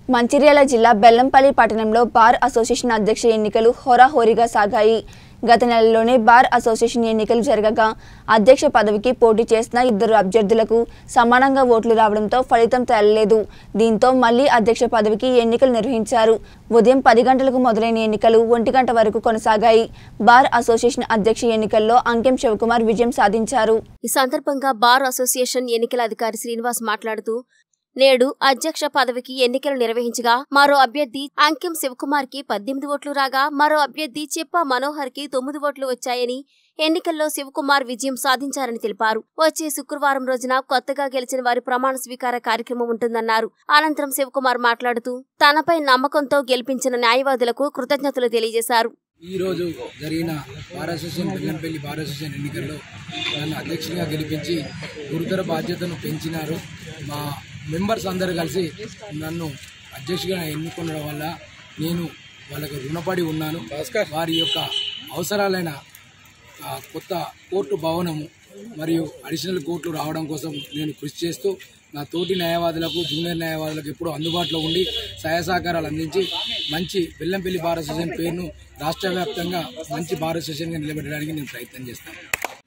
మంచిర్యాల జిల్లా బెల్లంపల్లి పట్టణంలో bar association అధ్యక్ష ఎన్నికలు హోరాహోరీగా సాగాయి గత నెలలోనే బార్ అసోసియేషన్ ఎన్నికలు జరగగా అధ్యక్ష పదవికి పోటీ చేసిన ఇద్దరు అభ్యర్థులకు సమానంగా ఓట్లు రావడంతో ఫలితం తేలలేదు దీంతో మళ్లీ అధ్యక్ష పదవికి ఎన్నికలు నిర్వహించారు ఉదయం పది గంటలకు మొదలైన ఎన్నికలు ఒంటి గంట వరకు కొనసాగాయి బార్ అసోసియేషన్ అధ్యక్ష ఎన్నికల్లో అంకెం శివకుమార్ విజయం సాధించారు ఈ సందర్భంగా బార్ అసోసియేషన్ ఎన్నికల అధికారి శ్రీనివాస్ మాట్లాడుతూ నేడు అధ్యక్ష పదవికి ఎన్నికలు నిర్వహించగా మరో అభ్యర్థి అంకిం శివకుమార్ కి పద్దెనిమిది ఓట్లు రాగా మరో అభ్యర్థి చెప్ప మనోహర్ కి తొమ్మిది ఓట్లు వచ్చాయని ఎన్నికల్లో శివకుమార్ విజయం సాధించారని తెలిపారు వచ్చే శుక్రవారం రోజున కొత్తగా గెలిచిన వారి ప్రమాణ స్వీకార కార్యక్రమం ఉంటుందన్నారు అనంతరం శివకుమార్ మాట్లాడుతూ తనపై నమ్మకంతో గెలిపించిన న్యాయవాదులకు కృతజ్ఞతలు తెలియజేశారు ఈ రోజు జరిగిన bar association Bellampalli bar association ఎన్నికల్లో నన్ను అధ్యక్షునిగా గెలిపించి గురుతర బాధ్యతను పెంచినారు మా మెంబర్స్ అందరు కలిసి నన్ను అధ్యక్షుడిగా ఎన్నుకోవడం వల్ల నేను వాళ్ళకి రుణపడి ఉన్నాను వారి యొక్క అవసరాలైన ఆ, కొత్త కోర్టు భవనము మరియు అడిషనల్ కోర్టులు రావడం కోసం నేను కృషి చేస్తూ నా తోటి న్యాయవాదులకు జూనియర్ న్యాయవాదులకు ఎప్పుడూ అందుబాటులో ఉండి సహాయ సహకారాలు అందించి మంచి బెల్లంపల్లి బార్ అసోసియేషన్ పేరును రాష్ట్ర వ్యాప్తంగా మంచి బార్ అసోసియేషన్గా నిలబెట్టడానికి నేను ప్రయత్నం చేస్తాను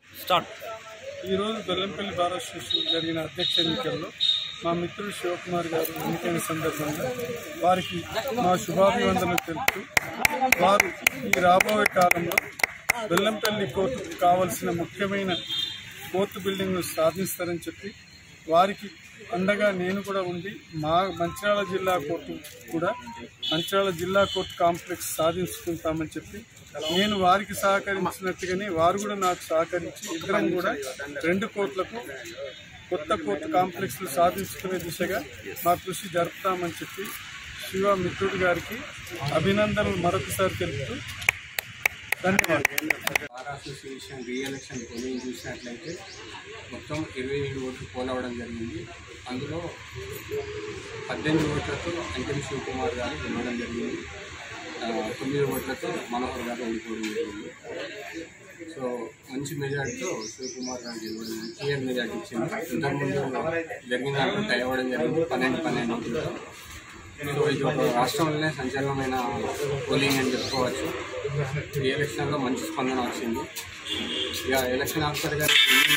ఈరోజు బెల్లంపల్లి బార్ అసోసియేషన్ జరిగిన అధ్యక్ష ఎన్నికల్లో మా మిత్రుడు శివకుమార్ గారు ఎన్నికైన సందర్భంగా వారికి మా శుభాభివందనలు తెలుపుతూ వారు ఈ రాబోయే కాలంలో బెల్లంపల్లి కోర్టుకు కావలసిన ముఖ్యమైన కోర్టు బిల్డింగ్ను సాధిస్తారని చెప్పి వారికి అండగా నేను కూడా ఉండి మా మంచిర్యాల జిల్లా కోర్టు కూడా మంచిర్యాల జిల్లా కోర్టు కాంప్లెక్స్ సాధించుకుంటామని చెప్పి నేను వారికి సహకరించినట్టుగానే వారు కూడా నాకు సహకరించి ఇద్దరం కూడా రెండు కోట్లకు కొత్త కోర్టు కాంప్లెక్స్లు సాధించుకునే దిశగా మా కృషి జరుపుతామని చెప్పి శివ మిత్రుడు గారికి అభినందనలు మరొకసారి తెలుపుతూ ధన్యవాదాలు బార్ అసోసియేషన్ రీఎలక్షన్ పోలింగ్ చూసినట్లయితే మొత్తం ఇరవై ఏడు ఓట్లు పోలవడం జరిగింది అందులో పద్దెనిమిది ఓట్లతో అంకెం శివకుమార్ గారు గెలవడం జరిగింది ఆ, తొమ్మిది ఓట్లతో మనోహర్ గారు ఓడిపోవడం జరిగింది సో మంచి మెజార్టీతో శివకుమార్ గారు గెలవడం క్లియర్ మెజార్టీ ఇచ్చింది ఇంతకుముందు జరిగిన దాంట్లో టై అవ్వడం జరిగింది పన్నెండు పన్నెండు ఓట్లతో సో ఇది ఒక రాష్ట్రంలోనే సంచలనమైన పోలింగ్ అని చెప్పుకోవచ్చు ఈ ఎలక్షన్లో మంచి స్పందన వచ్చింది ఇక ఎలక్షన్ ఆఫీసర్ గారికి